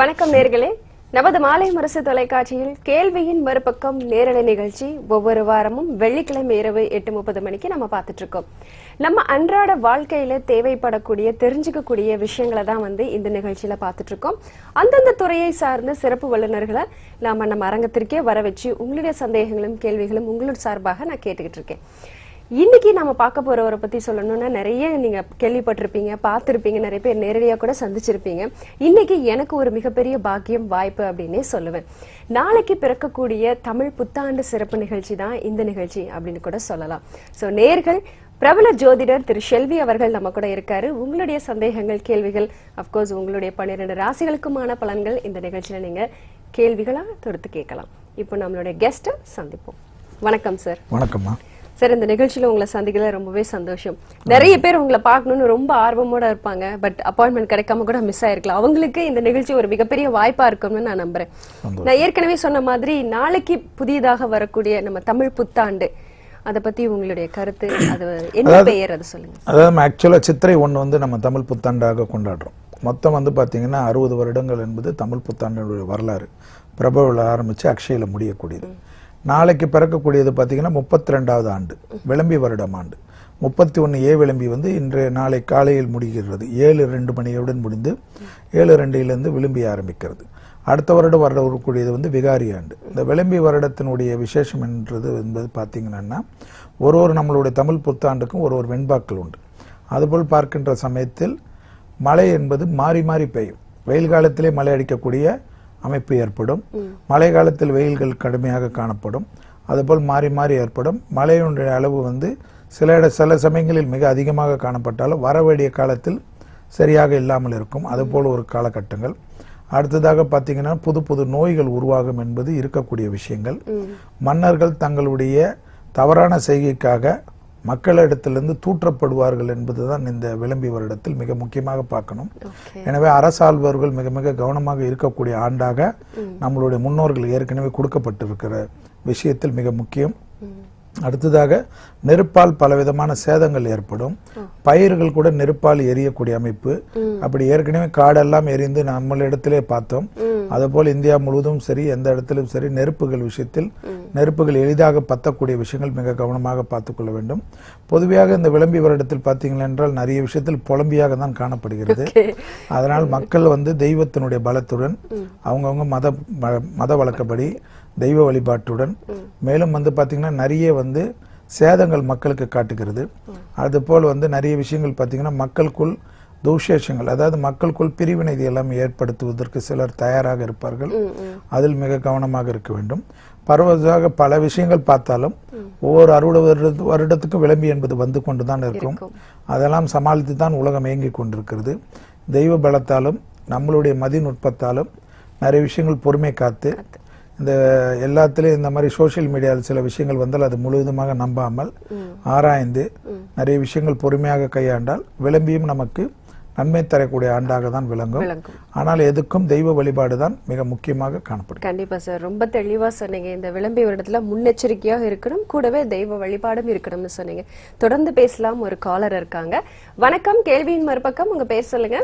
வணக்கம் நேர்களே நமது மாலை முரசு தொலைக்காட்சியில் கேள்வியின் மறுபக்கம் நேரலை நிகழ்ச்சி ஒவ்வொரு வாரமும் வெள்ளிக்கிழமை இரவு எட்டு முப்பது மணிக்கு நம்ம பார்த்துட்டு இருக்கோம் நம்ம அன்றாட வாழ்க்கையில தேவைப்படக்கூடிய தெரிஞ்சுக்கக்கூடிய விஷயங்களை தான் வந்து இந்த நிகழ்ச்சியில பார்த்துட்டு இருக்கோம் அந்தந்த துறையை சார்ந்த சிறப்பு வல்லுநர்களை நாம நம்ம அரங்கத்திற்கே வர வச்சு உங்களுடைய சந்தேகங்களும் கேள்விகளும் உங்களோட சார்பாக நான் கேட்டுக்கிட்டு இருக்கேன் இன்னைக்கு நாம பார்க்க போறவரை பத்தி சொல்லணும்னா நிறைய நீங்க கேள்விப்பட்டிருப்பீங்க பார்த்திருப்பீங்க நிறைய பேர் நேரடியா கூட சந்திச்சிருப்பீங்க இன்னைக்கு எனக்கு ஒரு மிகப்பெரிய பாக்கியம் வாய்ப்பு அப்படின்னே சொல்லுவேன் நாளைக்கு பிறக்கக்கூடிய தமிழ் புத்தாண்டு சிறப்பு நிகழ்ச்சி தான் இந்த நிகழ்ச்சி அப்படின்னு கூட சொல்லலாம் சோ நேர்கள் பிரபல ஜோதிடர் திரு ஷெல்வி அவர்கள் நம்ம கூட இருக்காரு உங்களுடைய சந்தேகங்கள் கேள்விகள் அப்கோர்ஸ் உங்களுடைய பன்னிரெண்டு ராசிகளுக்குமான பலன்கள் இந்த நிகழ்ச்சியில நீங்க கேள்விகளா தொடுத்து கேட்கலாம் இப்போ நம்மளுடைய கெஸ்ட்டை சந்திப்போம் வணக்கம் சார் வணக்கம்மா சார் இந்த நிகழ்ச்சியில உங்களை சந்திக்கல ரொம்பவே சந்தோஷம் நிறைய பேர் உங்களை பார்க்கணும்னு ரொம்ப ஆர்வமோட இருப்பாங்க பட் அப்பாயின்மெண்ட் கிடைக்காம கூட மிஸ் ஆயிருக்கலாம் அவங்களுக்கு இந்த நிகழ்ச்சி ஒரு மிகப்பெரிய வாய்ப்பா இருக்கும்னு நான் நம்புறேன் நான் ஏற்கனவே சொன்ன மாதிரி நாளைக்கு புதியதாக வரக்கூடிய நம்ம தமிழ் புத்தாண்டு அத பத்தி உங்களுடைய கருத்து அது என்ன பெயர் அது சொல்லுங்க அதாவது நம்ம ஆக்சுவலாக சித்திரை ஒன்று வந்து நம்ம தமிழ் புத்தாண்டாக கொண்டாடுறோம் மொத்தம் வந்து பார்த்தீங்கன்னா அறுபது வருடங்கள் என்பது தமிழ் புத்தாண்டுடைய வரலாறு பிரபல ஆரம்பித்து அக்ஷயில முடியக்கூடியது நாளைக்கு பிறக்கக்கூடியது பார்த்தீங்கன்னா முப்பத்தி ரெண்டாவது ஆண்டு விளம்பி வருடம் ஆண்டு முப்பத்தி ஒன்று ஏ விளம்பி வந்து இன்றைய நாளை காலையில் முடிகிறது ஏழு ரெண்டு மணியுடன் முடிந்து ஏழு ரெண்டிலிருந்து விளம்பி ஆரம்பிக்கிறது அடுத்த வருடம் வரக்கூடியது வந்து விகாரி ஆண்டு இந்த விளம்பி வருடத்தினுடைய விசேஷம் என்றது என்பது பார்த்தீங்கன்னா ஒரு ஒரு நம்மளுடைய தமிழ் புத்தாண்டுக்கும் ஒரு ஒரு வெண்பாக்கள் உண்டு அதுபோல் பார்க்கின்ற சமயத்தில் மழை என்பது மாறி மாறி பெய்யும் வெயில் காலத்திலே மழை அடிக்கக்கூடிய அமைப்பு ஏற்படும் மழை காலத்தில் வெயில்கள் கடுமையாக காணப்படும் அதுபோல் மாறி மாறி ஏற்படும் மழையினுடைய அளவு வந்து சில இட சில சமயங்களில் மிக அதிகமாக காணப்பட்டாலும் வர வேண்டிய காலத்தில் சரியாக இல்லாமல் இருக்கும் அதுபோல் ஒரு காலகட்டங்கள் அடுத்ததாக பார்த்தீங்கன்னா புது புது நோய்கள் உருவாகும் என்பது இருக்கக்கூடிய விஷயங்கள் மன்னர்கள் தங்களுடைய தவறான செய்கைக்காக மக்களிடத்திலிருந்து தூற்றப்படுவார்கள் என்பதுதான் இந்த விளம்பி வருடத்தில் மிக முக்கியமாக பார்க்கணும் எனவே அரசாள்வர்கள் மிக மிக கவனமாக இருக்கக்கூடிய ஆண்டாக நம்மளுடைய முன்னோர்கள் ஏற்கனவே கொடுக்கப்பட்டிருக்கிற விஷயத்தில் மிக முக்கியம் அடுத்ததாக நெருப்பால் பலவிதமான சேதங்கள் ஏற்படும் பயிர்கள் கூட நெருப்பால் எரியக்கூடிய அமைப்பு அப்படி ஏற்கனவே காடெல்லாம் எரிந்து நம்மளிடத்திலே பார்த்தோம் அதுபோல் இந்தியா முழுவதும் சரி எந்த இடத்திலும் சரி நெருப்புகள் விஷயத்தில் நெருப்புகள் எளிதாக பத்தக்கூடிய விஷயங்கள் மிக கவனமாக பார்த்துக்கொள்ள வேண்டும் பொதுவாக இந்த விளம்பி வருடத்தில் பார்த்தீங்கள் என்றால் நிறைய விஷயத்தில் புலம்பியாக தான் காணப்படுகிறது அதனால் மக்கள் வந்து தெய்வத்தினுடைய பலத்துடன் அவங்கவுங்க மத மத வழக்கப்படி தெய்வ வழிபாட்டுடன் மேலும் வந்து பார்த்தீங்கன்னா நிறைய வந்து சேதங்கள் மக்களுக்கு காட்டுகிறது அதுபோல் வந்து நிறைய விஷயங்கள் பார்த்தீங்கன்னா மக்களுக்குள் தூஷேஷங்கள் அதாவது மக்களுக்குள் பிரிவினை எல்லாம் ஏற்படுத்துவதற்கு சிலர் தயாராக இருப்பார்கள் அதில் மிக கவனமாக இருக்க வேண்டும் பரவதாக பல விஷயங்கள் பார்த்தாலும் ஒவ்வொரு அறுபது வருட வருடத்துக்கும் விளம்பி என்பது வந்து கொண்டுதான் இருக்கும் அதெல்லாம் சமாளித்து தான் உலகம் இயங்கிக் கொண்டிருக்கிறது தெய்வ பலத்தாலும் நம்மளுடைய மதிநுட்பத்தாலும் நிறைய விஷயங்கள் பொறுமை காத்து இந்த எல்லாத்துலேயும் இந்த மாதிரி சோஷியல் மீடியாவில் சில விஷயங்கள் வந்தால் அது முழுவதுமாக நம்பாமல் ஆராய்ந்து நிறைய விஷயங்கள் பொறுமையாக கையாண்டால் விளம்பியும் நமக்கு நன்மை தரக்கூடிய ஆண்டாக தான் விளங்கும் விளங்கும். ஆனால் எதுக்கும் தெய்வ வழிபாடு தான் மிக முக்கியமாக காணப்படும் கண்டிப்பா சார் ரொம்ப தெளிவா சொன்னீங்க இந்த விளம்பி வருடத்துல முன்னெச்சரிக்கையாக இருக்கணும் கூடவே தெய்வ வழிபாடும் இருக்கணும்னு சொன்னீங்க தொடர்ந்து பேசலாம் ஒரு காலர் இருக்காங்க வணக்கம் கேள்வியின் மறுபக்கம் உங்க பேர் சொல்லுங்க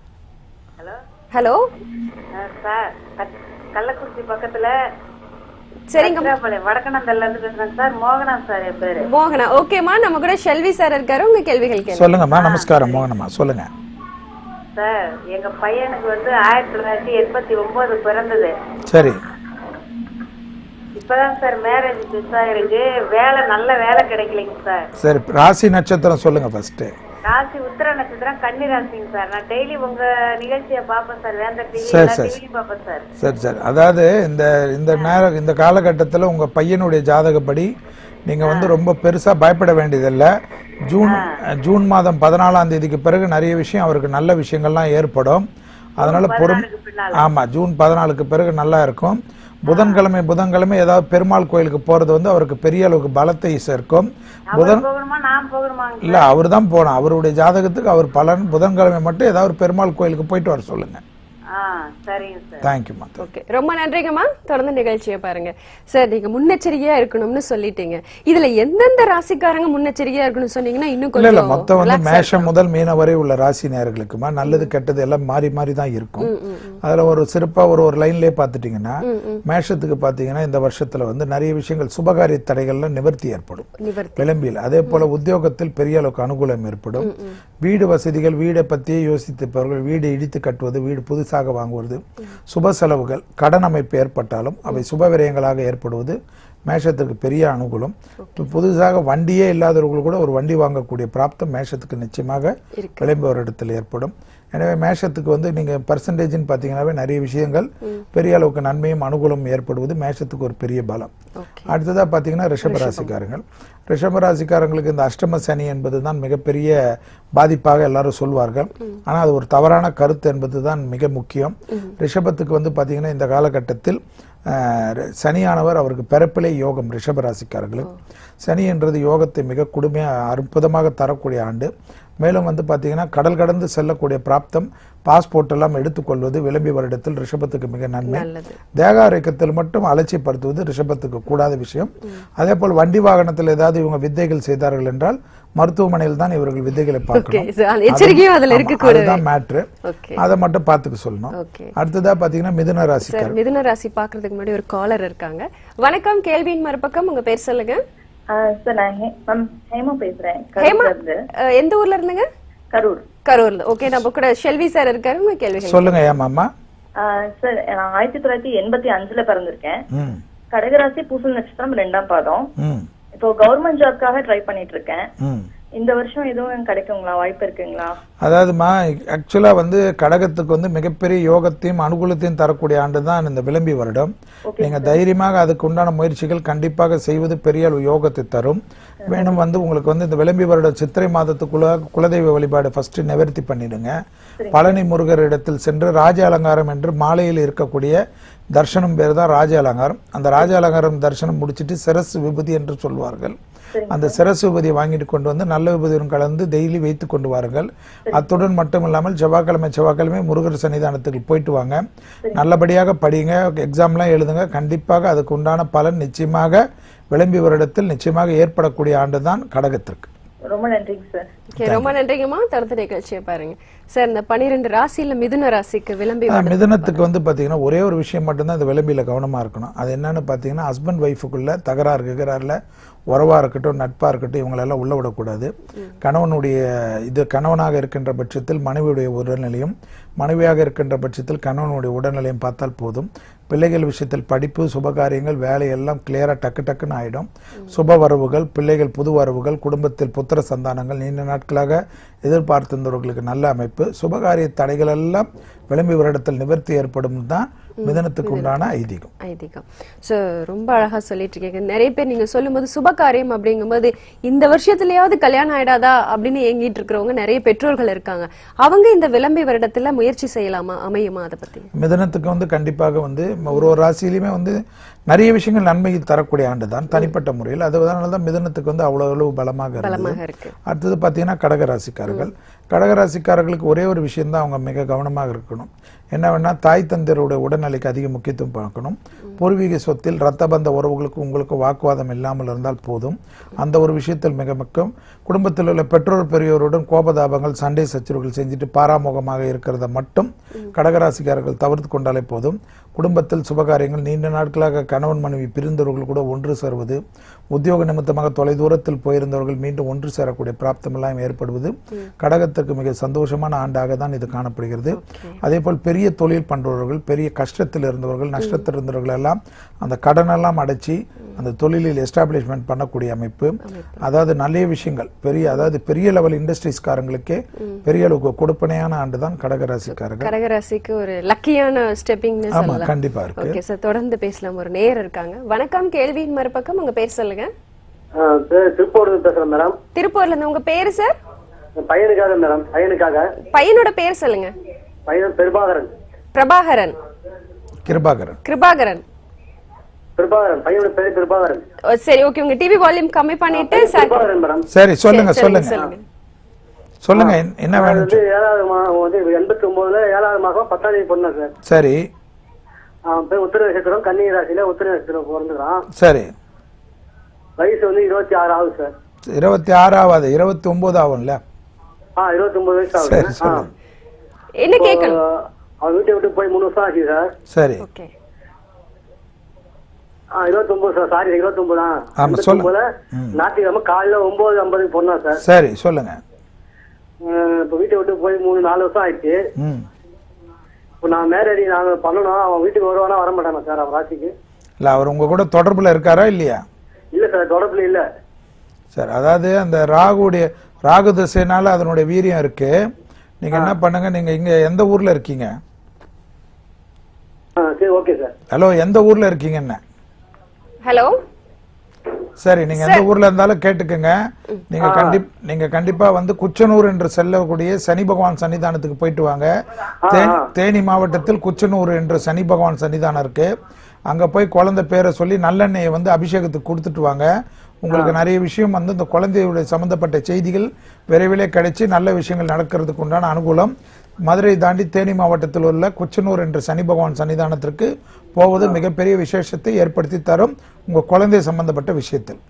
ஹலோ ஹலோ அஹ் சார் கட்- கள்ளக்குறிச்சி பக்கத்துல சரிங்க கத்திராப்பாளையம் வடக்கணந்தல்ல இருந்து பேசுறேன் சார் மோகனா சார் என் பேரு மோகனா ஓகேமா நம்ம கூட ஷெல்வி சார் இருக்காரு உங்க கேள்விகள் கேள்வி சொல்லுங்கம்மா நமஸ்காரம் மோகனம்மா சொல்லுங்க சார் எங்க பையனுக்கு வந்து ஆயிரத்தி தொள்ளாயிரத்தி எண்பத்தி ஒன்பது பிறந்தது சரி இப்பதான் சார் மேரேஜ் ஃபிக்ஸ் ஆயிருக்கு வேலை நல்ல வேலை கிடைக்கலைங்க சார் சரி ராசி நட்சத்திரம் சொல்லுங்க ஃபர்ஸ்ட் ராசி உத்திர நட்சத்திரம் கன்னி ராசிங்க சார் நான் டெய்லி உங்க நிகழ்ச்சியை பார்ப்பேன் சார் வேந்த டிவி சரி, எல்லா சரி. டிவியும் பார்ப்பேன் சார் சரி சரி அதாவது இந்த இந்த நேரம் இந்த காலகட்டத்தில் உங்கள் பையனுடைய ஜாதகப்படி நீங்கள் வந்து ரொம்ப பெருசாக பயப்பட வேண்டியதில்லை ஜூன் ஜூன் மாதம் பதினாலாம் தேதிக்கு பிறகு நிறைய விஷயம் அவருக்கு நல்ல விஷயங்கள்லாம் ஏற்படும் அதனால பொறும் ஆமாம் ஜூன் பதினாலுக்கு பிறகு நல்லா இருக்கும் புதன்கிழமை புதன்கிழமை ஏதாவது பெருமாள் கோயிலுக்கு போகிறது வந்து அவருக்கு பெரிய அளவுக்கு பலத்தை சேர்க்கும் புதன் அவர் போகணுமா நான் போகணுமாங்க இல்லை அவர் தான் போகணும் அவருடைய ஜாதகத்துக்கு அவர் பலன் புதன்கிழமை மட்டும் ஏதாவது ஒரு பெருமாள் கோயிலுக்கு போயிட்டு வர சொல்லுங்கள் ஆ ஆ சரிங்க சார் தேங்க்யூம்மா ஓகே ரொம்ப நன்றிங்கம்மா தொடர்ந்து நிகழ்ச்சியை பாருங்க சார் நீங்க முன்னெச்சரிக்கையா இருக்கணும்னு சொல்லிட்டீங்க இதுல எந்தெந்த ராசிக்காரங்க முன்னெச்சரிக்கையா இருக்கணும்னு சொன்னீங்கன்னா இன்னும் இல்ல இல்ல கொஞ்சம் மொத்தம் வந்து relax ஆ மேஷம் முதல் மீன வரை உள்ள ராசி நேயர்களுக்குமா நல்லது கெட்டது எல்லாம் மாறி மாறி தான் இருக்கும் அதுல ஒரு சிறப்பா ஒரு ஒரு லைன்லயே பாத்துட்டீங்கன்னா மேஷத்துக்கு பாத்தீங்கன்னா இந்த வருஷத்துல வந்து நிறைய விஷயங்கள் சுபகாரிய தடைகள்ல நிவர்த்தி ஏற்படும் நிவர்த்தி விளம்பியில் அதே போல உத்தியோகத்தில் பெரிய அளவுக்கு அனுகூலம் ஏற்படும் வீடு வசதிகள் வீடை பற்றியே யோசித்திருப்பவர்கள் வீடு இடித்து கட்டுவது வீடு புதுசாக வாங்குவது சுப செலவுகள் கடன் அமைப்பு ஏற்பட்டாலும் அவை சுப விரயங்களாக ஏற்படுவது மேஷத்திற்கு பெரிய அனுகூலம் புதுசாக வண்டியே இல்லாதவர்கள் கூட ஒரு வண்டி வாங்கக்கூடிய பிராப்தம் மேஷத்துக்கு நிச்சயமாக விளம்பர இடத்தில் ஏற்படும் எனவே மேஷத்துக்கு வந்து நீங்க பர்சன்டேஜ்னு பார்த்தீங்கன்னாவே நிறைய விஷயங்கள் பெரிய அளவுக்கு நன்மையும் அனுகூலமும் ஏற்படுவது மேஷத்துக்கு ஒரு பெரிய பலம் ஓகே அடுத்ததா பாத்தீங்கன்னா ரிஷபராசிக்காரங்கள் ரிஷபராசிக்காரங்களுக்கு இந்த அஷ்டம சனி என்பது தான் மிகப்பெரிய பாதிப்பாக எல்லாரும் சொல்வார்கள் ஆனா அது ஒரு தவறான கருத்து என்பது தான் மிக முக்கியம் ரிஷபத்துக்கு வந்து பாத்தீங்கன்னா இந்த காலகட்டத்தில் அஹ், ர- சனியானவர் அவருக்கு பிறப்பிலே யோகம் ரிஷபராசிக்காரர்களுக்கு சனி என்றது யோகத்தை மிக கொடுமையா அற்புதமாக தரக்கூடிய ஆண்டு மேலும் வந்து பாத்தீங்கன்னா கடல் கடந்து செல்லக்கூடிய பிராப்தம் பாஸ்போர்ட் எல்லாம் எடுத்துக்கொள்வது விளம்பி வருடத்தில் ரிஷபத்துக்கு மிக நன்மை நல்லது தேக ஆரோக்கியத்தில் மட்டும் அலட்சியப்படுத்துவது ரிஷபத்துக்கு கூடாத விஷயம் அதே போல் வண்டி வாகனத்தில் ஏதாவது இவங்க வித்தைகள் செய்தார்கள் என்றால் மருத்துவமனையில் தான் இவர்கள் வித்தைகளை ஓகே பார்க்கணும் அந்த எச்சரிக்கையும் அதுல ஆமா, இருக்கக்கூடாது அதுதான் மேட்ரு ஓகே அதை மட்டும் பார்த்துக்க சொல்லணும் ஓகே அடுத்ததா பாத்தீங்கன்னா மிதுன ராசி சார் மிதுன ராசி பாக்குறதுக்கு முன்னாடி ஒரு காலர் இருக்காங்க வணக்கம் கேள்வியின் மறுபக்கம் உங்க பேர் சொல்லுங்க சார் நான் ஹே- மேம் ஹேமா பேசுறேன் ஹேமா கரூர்ல இருந்து அஹ், எந்த ஊர்ல இருந்துங்க கரூர் கரூர்ல ஓகே நம்ம கூட ஷெல்வி சார் இருக்காரு உங்க கேள்விகள் சொல்லுங்க ஏமாமா ஆஹ் சார் நான் ஆயிரத்தி தொள்ளாயிரத்தி எண்பத்தி அஞ்சுல பிறந்திருக்கேன் ம் கடகராசி பூசல் நட்சத்திரம் ரெண்டாம் பாதம் ம் இப்போ கவர்மெண்ட் ஜாப்காக ட்ரை பண்ணிட்டு இருக்கேன் ம் இந்த வருஷம் எதுவும் கிடைக்குங்களா வாய்ப்பு இருக்குங்களா அதாவதுமா ஆக்சுவலா வந்து கடகத்துக்கு வந்து மிகப்பெரிய யோகத்தையும் அனுகூலத்தையும் தரக்கூடிய ஆண்டு தான் இந்த விளம்பி வருடம் நீங்க தைரியமாக அதுக்கு உண்டான முயற்சிகள் கண்டிப்பாக செய்வது பெரிய அளவு யோகத்தை தரும் வேணும் வந்து உங்களுக்கு வந்து இந்த விளம்பி வருடம் சித்திரை மாதத்துக்குள்ள குலதெய்வ வழிபாடு ஃபர்ஸ்ட் நிவர்த்தி பண்ணிடுங்க பழனி முருகர் இடத்தில் சென்று ராஜ அலங்காரம் என்று மாலையில் இருக்கக்கூடிய தர்சனம் பேர் தான் ராஜ அலங்காரம் அந்த ராஜ அலங்காரம் தரிசனம் முடிச்சிட்டு சிரசு விபூதி என்று சொல்வார்கள் அந்த சிரசு விபதியை வாங்கிட்டு கொண்டு வந்து நல்ல விபதியுடன் கலந்து டெய்லி வைத்து கொண்டு வாருங்கள் அத்துடன் மட்டும் இல்லாமல் செவ்வாய்க்கிழமை செவ்வாய்க்கிழமை முருகர் சன்னிதானத்துக்கு போயிட்டு வாங்க நல்லபடியாக படிங்க எக்ஸாம்லாம் எழுதுங்க கண்டிப்பாக அதுக்கு உண்டான பலன் நிச்சயமாக விளம்பி வருடத்தில் நிச்சயமாக ஏற்படக்கூடிய ஆண்டு தான் கடகத்திற்கு ரொம்ப நன்றிங்க சார் ஓகே ரொம்ப நன்றிங்கம்மா தொடர்ந்து நிகழ்ச்சியை பாருங்க சார் இந்த பன்னிரெண்டு ராசியில மிதுன ராசிக்கு விளம்பி ஆனா, மிதுனத்துக்கு வந்து பாத்தீங்கன்னா ஒரே ஒரு விஷயம் மட்டும்தான் இந்த விளம்பியில கவனமா இருக்கணும் அது என்னன்னு பாத்தீங்கன்னா ஹஸ்பண்ட் ஒய்ஃபுக்குள்ள தகராறு கிகராறுல உறவா இருக்கட்டும் நட்பா இருக்கட்டும் இவங்களெல்லாம் உள்ள விடக்கூடாது கணவனுடைய இது கணவனாக இருக்கின்ற பட்சத்தில் மனைவியுடைய உடல்நிலையும் மனைவியாக இருக்கின்ற பட்சத்தில் கணவனுடைய உடல்நிலையும் பார்த்தால் போதும் பிள்ளைகள் விஷயத்தில் படிப்பு சுபகாரியங்கள் வேலை எல்லாம் கிளியரா டக்கு டக்குன்னு ஆயிடும் சுப வரவுகள் பிள்ளைகள் புது வரவுகள் குடும்பத்தில் புத்திர சந்தானங்கள் நீண்ட நாட்களாக எதிர்பார்த்திருந்தவர்களுக்கு நல்ல அமைப்பு சுபகாரிய தடைகள் எல்லாம் விளம்பி வருடத்தில் நிவர்த்தி ஏற்படும் தான் மிதனத்துக்கு உண்டான ஐதீகம் ஐதீகம் சோ ரொம்ப அழகா சொல்லிட்டு இருக்கீங்க நிறைய பேர் நீங்க சொல்லும்போது சுப காரியம் அப்படிங்கும்போது இந்த வருஷத்துலயாவது கல்யாணம் ஆயிடாதா அப்படின்னு ஏங்கிட்டு இருக்கிறவங்க நிறைய பெற்றோர்கள் இருக்காங்க அவங்க இந்த விளம்பி வருடத்துல முயற்சி செய்யலாமா அமையுமா அதை பத்தி மிதனத்துக்கு வந்து கண்டிப்பாக வந்து ஒரு ஒரு ராசியிலுமே வந்து நிறைய விஷயங்கள் நன்மை தரக்கூடிய ஆண்டு தான் தனிப்பட்ட முறையில் அதனால தான் மிதனத்துக்கு வந்து அவ்வளவு அளவு பலமாக இருந்தது பலமாக இருக்கு அடுத்தது பார்த்தீங்கன்னா கடகராசிக்காரர்கள் கடகராசிக்காரர்களுக்கு ஒரே ஒரு விஷயம் தான் அவங்க மிக கவனமாக இருக்கணும் என்ன வேணா தாய் தந்தையருடைய உடல்நிலைக்கு அதிக முக்கியத்துவம் பார்க்கணும் பூர்வீக சொத்தில் ரத்த பந்த உறவுகளுக்கு உங்களுக்கு வாக்குவாதம் இல்லாமல் இருந்தால் போதும் அந்த ஒரு விஷயத்தில் மிக முக்கியம் குடும்பத்தில் உள்ள பெற்றோர் பெரியோருடன் கோபதாபங்கள் சண்டை சச்சரவுகள் செஞ்சுட்டு பாராமுகமாக இருக்கிறத மட்டும் கடகராசிக்காரர்கள் தவிர்த்து கொண்டாலே போதும் குடும்பத்தில் சுபகாரியங்கள் நீண்ட நாட்களாக கணவன் மனைவி பிரிந்தவர்கள் கூட ஒன்று சேருவது உத்தியோக நிமித்தமாக தொலைதூரத்தில் போயிருந்தவர்கள் மீண்டும் ஒன்று சேரக்கூடிய பிராப்தம் எல்லாம் ஏற்படுவது கடகத்திற்கு மிக சந்தோஷமான ஆண்டாக தான் இது காணப்படுகிறது அதே போல் பெரிய தொழில் பண்றவர்கள் பெரிய கஷ்டத்தில் இருந்தவர்கள் நஷ்டத்தில் இருந்தவர்கள் எல்லாம் அந்த கடனெல்லாம் அடைச்சி அந்த தொழிலில் எஸ்டாப்ளிஷ்மெண்ட் பண்ணக்கூடிய அமைப்பு அதாவது நிறைய விஷயங்கள் பெரிய அதாவது பெரிய லெவல் இண்டஸ்ட்ரீஸ்காரங்களுக்கே பெரிய அளவுக்கு கொடுப்பனையான ஆண்டு தான் கடகராசிக்காரர்கள் கடகராசிக்கு ஒரு லக்கியான ஸ்டெப்பிங்னு ஆமா சொல்லலாம் கண்டிப்பா இருக்கு ஓகே சார் தொடர்ந்து பேசலாம் ஒரு நேயர் இருக்காங்க வணக்கம் கேள்வியின் மறுபக்கம் உங்க பேர் சொல்லுங்க ஆ, திரு- திருப்பூர்ல இருந்து பேசுறேன் மேடம் திருப்பூர்ல இருந்து உங்க பேரு சார் என் பையனுக்காக மேடம் பையனுக்காக பையனோட பேர் சொல்லுங்க பையன் பெருபாகரன் பிரபாகரன் கிருபாகரன் கிருபாகரன் பெருபாகரன் பையனோட பேரு பெருபாகரன் ஓ, சரி ஓகே உங்க டிவி வால்யூம் கம்மி பண்ணிட்டு சார் பெருபாகரன் மேடம் சரி சொல்லுங்க சரி, சொல்லுங்க சொல்லுங்க சொல்லுங்க என்ன- என்ன அது வேணும் வந்து ஏழாவது மாதம் வந்து எண்பத்தி ஒன்பதுல ஏழாவது மாதம் பத்தாம் தேதி பொண்ணு சார் சரி அவன் பேர் உத்தர நட்சத்திரம் கன்னி ராசியில உத்தர நட்சத்திரம் பிறந்துக்கிறான் சரி வயசு வந்து இருபத்தி ஆறு ஆகுது சார் இருபத்தி ஆறாவது இருபத்தி ஒன்பது ஆகும்ல ஆ இருபத்தி ஒன்பது வயசு சரி ஆகுது ஆ சொல்லுங்க என்ன கேட்கணும் அவன் வீட்டை விட்டு போய் மூணு வருஷம் ஆச்சு சார் சரி ஓகே ஆ இருபத்தி ஒன்பது சார் சாரி இருபத்தி ஒன்பதா ஆமா, சொல்லு. ம். ஞாயிற்றுக்கிழமை காலையில ஒன்பது ஐம்பதுக்கு பொண்ணா சார் சரி சொல்லுங்க அஹ் இப்ப வீட்டை விட்டு போய் மூணு நாலு வருஷம் ஆயிடுச்சு ம் இப்போ நான் மேரேஜ் நாங்க பண்ணணும் அவன் வீட்டுக்கு வருவானா வர மாட்டானா சார் அவன் ராசிக்கு இல்ல அவர் உங்க கூட தொடர்புல இருக்காரா இல்லையா இல்ல சார் தொடர்புல இல்ல சரி அதாவது அந்த ராகுடைய ராகு திசைனால அதனுடைய வீரியம் இருக்கு நீங்க என்ன பண்ணுங்க நீங்க இங்க எந்த ஊர்ல இருக்கீங்க ஆ சரி ஓகே சார் ஹலோ எந்த ஊர்ல இருக்கீங்க என்ன ஹலோ சரி நீங்க எந்த ஊர்ல இருந்தாலும் கேட்டுக்கங்க நீங்க கண்டிப் நீங்க கண்டிப்பா வந்து குச்சனூர் என்று செல்லக்கூடிய சனி பகவான் சன்னிதானத்துக்கு போயிட்டு வாங்க தே- தேனி மாவட்டத்தில் குச்சனூர் என்று சனி பகவான் சன்னிதானம் இருக்கு அங்க போய் குழந்தை பேரை சொல்லி நல்லெண்ணெயை வந்து அபிஷேகத்துக்கு கொடுத்துட்டு வாங்க உங்களுக்கு நிறைய விஷயம் வந்து இந்த குழந்தையுடைய சம்பந்தப்பட்ட செய்திகள் விரைவிலே கிடைச்சு நல்ல விஷயங்கள் நடக்கிறதுக்கு உண்டான அனுகூலம் மதுரை தாண்டி தேனி மாவட்டத்தில் உள்ள குச்சனூர் என்ற சனி பகவான் சன்னிதானத்திற்கு போவது மிகப்பெரிய விசேஷத்தை ஏற்படுத்தி தரும் உங்க குழந்தை சம்பந்தப்பட்ட விஷயத்தில்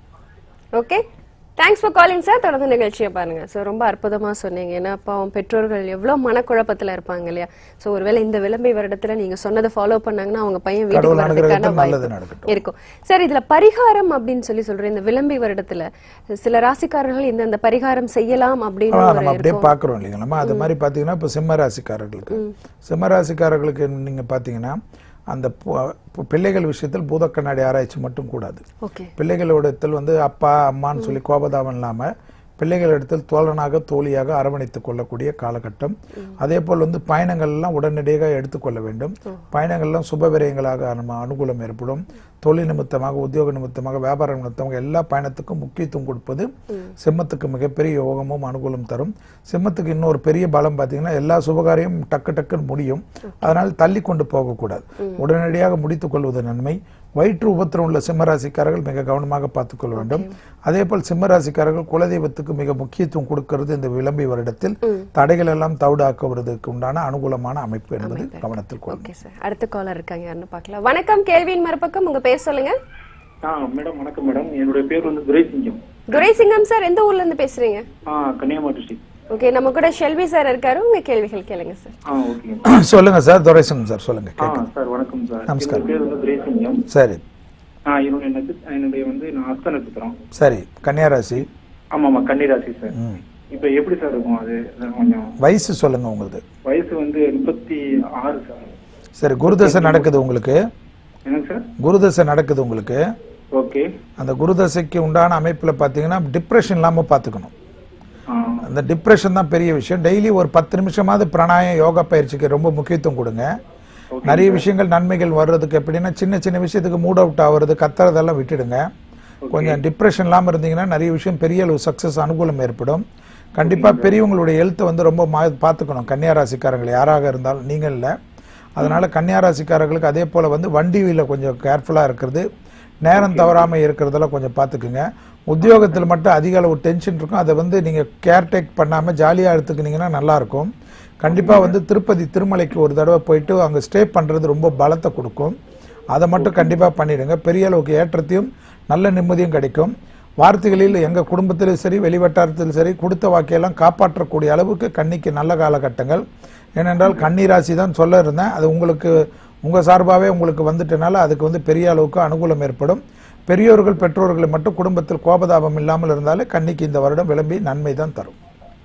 okay thanks for calling sir தொடர்ந்து நிகழ்ச்சியை பாருங்க ஸோ ரொம்ப அற்புதமா சொன்னீங்க ஏன்னா பாவம் பெற்றோர்கள் எவ்வளவு மனக்குழப்பத்துல இருப்பாங்க இல்லையா ஸோ ஒருவேளை இந்த விளம்பை வருடத்துல நீங்க சொன்னதை ஃபாலோ பண்ணாங்கன்னா அவங்க பையன் வீட்டுக்கு கடவுள் வரதுக்கான அனுகிரகத்தில் நல்லது வாய்ப்பு நடக்கட்டும். இருக்கும் சார் இதுல பரிகாரம் அப்படின்னு சொல்லி சொல்றேன் இந்த விளம்பை வருடத்துல சில ராசிக்காரர்கள் இந்த இந்த பரிகாரம் செய்யலாம் அப்படின்னு ஆ, ஒரு நம்ம அப்படியே இருக்கும் பார்க்குறோம் இல்லைங்களா அது மாதிரி பார்த்தீங்கன்னா இப்போ சிம்ம ராசிக்காரர்களுக்கு சிம்ம ராசிக்காரர்களுக்கு நீங்கள் பார்த்தீங்கன்னா அந்த பு- பு- பிள்ளைகள் விஷயத்தில் பூத கண்ணாடி ஆராய்ச்சி மட்டும் கூடாது ஓகே பிள்ளைகளிடத்தில் வந்து அப்பா அம்மான்னு சொல்லி கோபதாபம் இல்லாமல் பிள்ளைகளிடத்தில் தோழனாக தோழியாக அரவணைத்துக் கொள்ளக்கூடிய காலகட்டம் அதே போல் வந்து பயணங்கள் எல்லாம் உடனடியாக எடுத்துக்கொள்ள வேண்டும் பயணங்கள்லாம் சுப விரயங்களாக நம்ம அனுகூலம் ஏற்படும் தொழில் நிமித்தமாக உத்தியோக நிமித்தமாக வியாபார நிமித்தமாக எல்லா பயணத்துக்கும் முக்கியத்துவம் கொடுப்பது சிம்மத்துக்கு மிகப்பெரிய யோகமும் அனுகூலம் தரும் சிம்மத்துக்கு இன்னொரு பெரிய பலம் பார்த்தீங்கன்னா எல்லா சுபகாரியம் டக்கு டக்குன்னு முடியும் அதனால் தள்ளி கொண்டு போகக்கூடாது உடனடியாக முடித்துக் கொள்வது நன்மை வயிற்று உபத்திரம் உள்ள சிம்மராசிக்காரர்கள் மிக கவனமாக பார்த்துக் கொள்ள வேண்டும் அதே போல் சிம்மராசிக்காரர்கள் குலதெய்வத்துக்கு மிக முக்கியத்துவம் கொடுக்கிறது இந்த விளம்பி வருடத்தில் தடைகள் எல்லாம் தவிடாக்குவதற்கு உண்டான அனுகூலமான அமைப்பு என்பது கவனத்தில் கொள்ளும் ஓகே சார் அடுத்த காலர் இருக்காங்க யாருன்னு பார்க்கலாம் வணக்கம் கேள்வியின் மறுபக்கம் உங்க பேர் சொல்லுங்க ஆ மேடம் வணக்கம் மேடம் என்னுடைய பேர் வந்து துரைசிங்கம் துரைசிங்கம் சார் எந்த ஊர்ல இருந்து பேசுறீங்க ஆ கன்னியாகுமரி டிஸ்ட்ரிக்ட் ஓகே நம்ம கூட ஷெல்வி சார் இருக்காரு உங்க கேள்விகள் கேளுங்க சார் ஆ ஓகேங்க சொல்லுங்க சார் துரைசன் சார் சொல்லுங்க ஆ கேட்க சார் வணக்கம் சார் நமஸ்காரம். என்னுடைய பேர் வந்து துரைசிங்கம் சரி ஆ என்னுடைய நட்ச- என்னுடைய வந்து நான் அஸ்த நட்சத்திரம் சரி கன்னியாராசி ஆமா ஆமா கன்னிராசி சார் ம். இப்போ எப்படி சார் இருக்கும் அது அது கொஞ்சம் வயசு சொல்லுங்க உங்களுக்கு வயசு வந்து முப்பத்தி ஆறு சார் சரி குருதசை நடக்குது உங்களுக்கு என்னங்க சார் குருதசை நடக்குது உங்களுக்கு ஓகே அந்த குருதசைக்கு உண்டான அமைப்பில் பார்த்தீங்கன்னா டிப்ரெஷன் இல்லாமல் பார்த்துக்கணும் ஆ அந்த டிப்ரெஷன் தான் பெரிய விஷயம் டெய்லி ஒரு பத்து நிமிஷமாவது பிராணாயம் யோகா பயிற்சிக்கு ரொம்ப முக்கியத்துவம் கொடுங்க நிறைய விஷயங்கள் நன்மைகள் வர்றதுக்கு எப்படின்னா சின்ன சின்ன விஷயத்துக்கு மூட் அவுட் ஆகுறது கத்துறதெல்லாம் விட்டுடுங்க கொஞ்சம் டிப்ரெஷன் இல்லாமல் இருந்தீங்கன்னா நிறைய விஷயம் பெரிய அளவு சக்ஸஸ் அனுகூலம் ஏற்படும் கண்டிப்பாக பெரியவங்களுடைய ஹெல்த்தை வந்து ரொம்ப மா பார்த்துக்கணும் கன்னியா ராசிக்காரங்கள் யாராக இருந்தாலும் நீங்கள் இல்லை அதனால கன்னியா ராசிக்காரர்களுக்கு அதே போல் வந்து வண்டியில் கொஞ்சம் கேர்ஃபுல்லாக இருக்கிறது நேரம் தவறாமல் இருக்கிறதெல்லாம் கொஞ்சம் பார்த்துக்குங்க உத்தியோகத்தில் மட்டும் அதிக அளவு டென்ஷன் இருக்கும் அதை வந்து நீங்கள் கேர்டேக் பண்ணாமல் ஜாலியாக எடுத்துக்கினீங்கன்னா நல்லாயிருக்கும் கண்டிப்பாக வந்து திருப்பதி திருமலைக்கு ஒரு தடவை போயிட்டு அங்கே ஸ்டே பண்ணுறது ரொம்ப பலத்தை கொடுக்கும் அதை மட்டும் கண்டிப்பாக பண்ணிடுங்க பெரிய அளவுக்கு ஏற்றத்தையும் நல்ல நிம்மதியும் கிடைக்கும் வார்த்தைகளில் எங்கள் குடும்பத்திலும் சரி வெளிவட்டாரத்திலும் சரி கொடுத்த வாக்கையெல்லாம் காப்பாற்றக்கூடிய அளவுக்கு கன்னிக்கு நல்ல காலகட்டங்கள் ஏனென்றால் கன்னி ராசி தான் சொல்ல இருந்தேன் அது உங்களுக்கு உங்கள் சார்பாகவே உங்களுக்கு வந்துட்டனால அதுக்கு வந்து பெரிய அளவுக்கு அனுகூலம் ஏற்படும் பெரியோர்கள் பெற்றோர்களை மட்டும் குடும்பத்தில் கோபதாபம் இல்லாமல் இருந்தாலே கன்னிக்கு இந்த வருடம் விளம்பி நன்மை தான் தரும்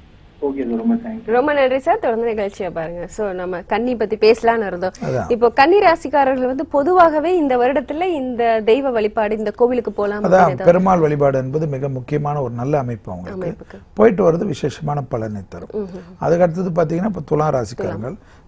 ஓகே சார் ரொம்ப தேங்க்ஸ் ரொம்ப நன்றி சார் தொடர்ந்து நிகழ்ச்சியை பாருங்க சோ நம்ம கன்னி பத்தி பேசலாம்னு இருந்தோம் அதான். இப்போ கன்னி ராசிக்காரர்கள் வந்து பொதுவாகவே இந்த வருடத்துல இந்த தெய்வ வழிபாடு இந்த கோவிலுக்கு போலாம் அதான் அப்படின்னு பெருமாள் வழிபாடு என்பது மிக முக்கியமான ஒரு நல்ல அமைப்பு அவங்களுக்கு அமைப்புக்கு. போயிட்டு வர்றது விசேஷமான பலனை தரும் அதுக்கு அடுத்தது பார்த்தீங்கன்னா இப்போ துலா ராசிக்காரங்கள்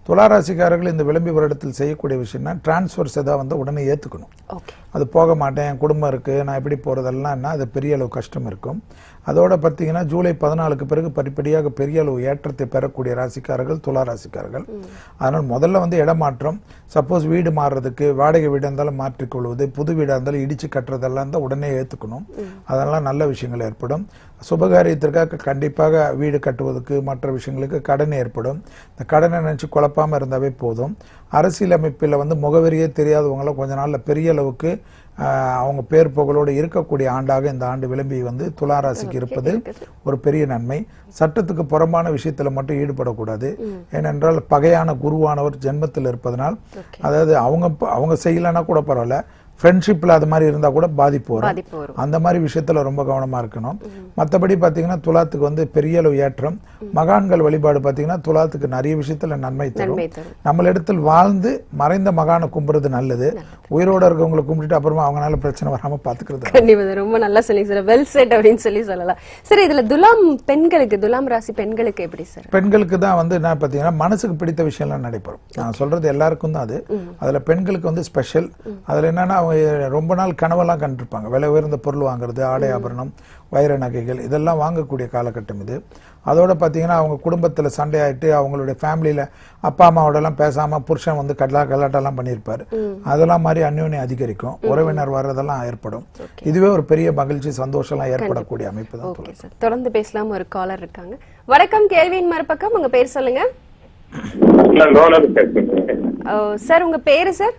துளாராசிக்காரர்கள் இந்த விளம்பி வருடத்தில் செய்யக்கூடிய விஷயம்னா டிரான்ஸ்ஃபர்ஸ் ஏதாவது வந்து உடனே ஏற்றுக்கணும் ஓகே அது போக மாட்டேன் என் குடும்பம் இருக்குது நான் எப்படி போகிறதெல்லாம் என்ன அது பெரிய அளவு கஷ்டம் இருக்கும் அதோட பார்த்தீங்கன்னா ஜூலை பதினாலுக்கு பிறகு படிப்படியாக பெரிய அளவு ஏற்றத்தை பெறக்கூடிய ராசிக்காரர்கள் துலா ராசிக்காரர்கள் அதனால் முதல்ல வந்து இடமாற்றம் சப்போஸ் வீடு மாறுறதுக்கு வாடகை வீடு இருந்தாலும் மாற்றிக்கொள்வது புது வீடாக இருந்தாலும் இடிச்சு கட்டுறதெல்லாம் தான் உடனே ஏற்றுக்கணும் அதெல்லாம் நல்ல விஷயங்கள் ஏற்படும் சுபகாரியத்திற்காக கண்டிப்பாக வீடு கட்டுவதற்கு மற்ற விஷயங்களுக்கு கடன் ஏற்படும் இந்த கடனை நினச்சி குழப்பாமல் இருந்தாவே போதும் அரசியலமைப்பில் வந்து முகவரியே தெரியாதவங்கள கொஞ்ச நாளில் பெரிய அளவுக்கு ஆஹ், அவங்க பேர் புகழோடு இருக்கக்கூடிய ஆண்டாக இந்த ஆண்டு விளம்பி வந்து துளாராசிக்கு இருப்பது ஒரு பெரிய நன்மை சட்டத்துக்கு புறம்பான விஷயத்துல மட்டும் ஈடுபடக்கூடாது ஏனென்றால் பகையான குருவானவர் ஜென்மத்தில் இருப்பதனால் அதாவது அவங்க அவங்க செய்யலைன்னா கூட பரவாயில்ல ஃப்ரெண்ட்ஷிப்பில் அது மாதிரி இருந்தால் கூட பாதிப்பு வரும் பாதிப்பு வரும் அந்த மாதிரி விஷயத்துல ரொம்ப கவனமா இருக்கணும் மற்றபடி பார்த்தீங்கன்னா துலாத்துக்கு வந்து பெரிய அளவு ஏற்றம் மகான்கள் வழிபாடு பார்த்தீங்கன்னா துலாத்துக்கு நிறைய விஷயத்துல நன்மை தரும் நன்மை தரும் நம்மளிடத்தில் வாழ்ந்து மறைந்த மகானை கும்பிடுறது நல்லது உயிரோட இருக்கவங்களை கும்பிட்டுட்டு அப்புறமா அவங்களால பிரச்சனை வராம பாத்துக்கிறது கண்டிப்பா இது ரொம்ப நல்லா சொன்னீங்க சார் வெல் செட் அப்படின்னு சொல்லி சொல்லலாம் சரி இதுல துலாம் பெண்களுக்கு துலாம் ராசி பெண்களுக்கு எப்படி சார் பெண்களுக்கு தான் வந்து என்ன பார்த்தீங்கன்னா மனசுக்கு பிடித்த விஷயம்லாம் நடைபெறும் நான் சொல்றது எல்லாருக்கும் தான் அது அதுல பெண்களுக்கு வந்து ஸ்பெஷல் அதுல என்னன்னா அவங்க ரொம்ப நாள் கனவெல்லாம் கண்டிருப்பாங்க விலை உயர்ந்த பொருள் வாங்குறது ஆடை ஆபரணம் வைர நகைகள் இதெல்லாம் வாங்கக்கூடிய காலகட்டம் இது அதோட பார்த்தீங்கன்னா அவங்க குடும்பத்துல சண்டை ஆயிட்டு அவங்களுடைய ஃபேமிலியில அப்பா அம்மாவோடலாம் பேசாம புருஷன் வந்து கடலா கல்லாட்டெல்லாம் பண்ணியிருப்பாரு அதெல்லாம் மாதிரி அந்யோன்யம் அதிகரிக்கும் உறவினர் வர்றதெல்லாம் ஏற்படும் இதுவே ஒரு பெரிய மகிழ்ச்சி சந்தோஷம்லாம் ஏற்படக்கூடிய அமைப்பு தான் ஓகே சார் தொடர்ந்து பேசலாம் ஒரு காலர் இருக்காங்க வணக்கம் கேள்வியின் மறுபக்கம் உங்க பேர் சொல்லுங்க நான் லோனர் பேசுறேன் ஓ, சார் உங்க பேரு சார்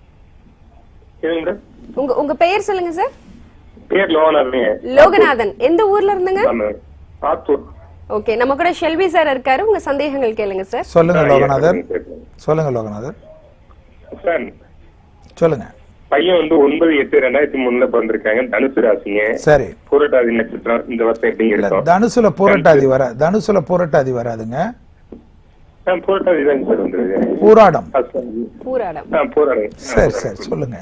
இதுங்க உங்க உங்க பெயர் சொல்லுங்க சார் பேர் லோனருங்க லோகநாதன் எந்த ஊர்ல இருந்துங்க ஆமாம். ஆத்தூர் ஓகே நம்ம கூட ஷெல்வி சார் இருக்காரு உங்க சந்தேகங்கள் கேளுங்க சார் சொல்லுங்க லோகநாதர் பேசுறேன். சொல்லுங்க லோகநாதர் சார் சொல்லுங்க பையன் வந்து ஒன்பது எட்டு ரெண்டாயிரத்தி மூணுல பிறந்திருக்காங்க தனுசு ராசிங்க சரி புரட்டாதி நட்சத்திரம் இந்த வருஷம் எப்படிங்க இல்ல இருக்கும் தனுசுல பூரட்டாதி வர தனுசுல பூரட்டாதி வராதுங்க ஆ, புரட்டாதி தாங்க சார் வந்துருது பூராடம் பூராடம் ஆ போராடுங்க சரி சரி சொல்லுங்க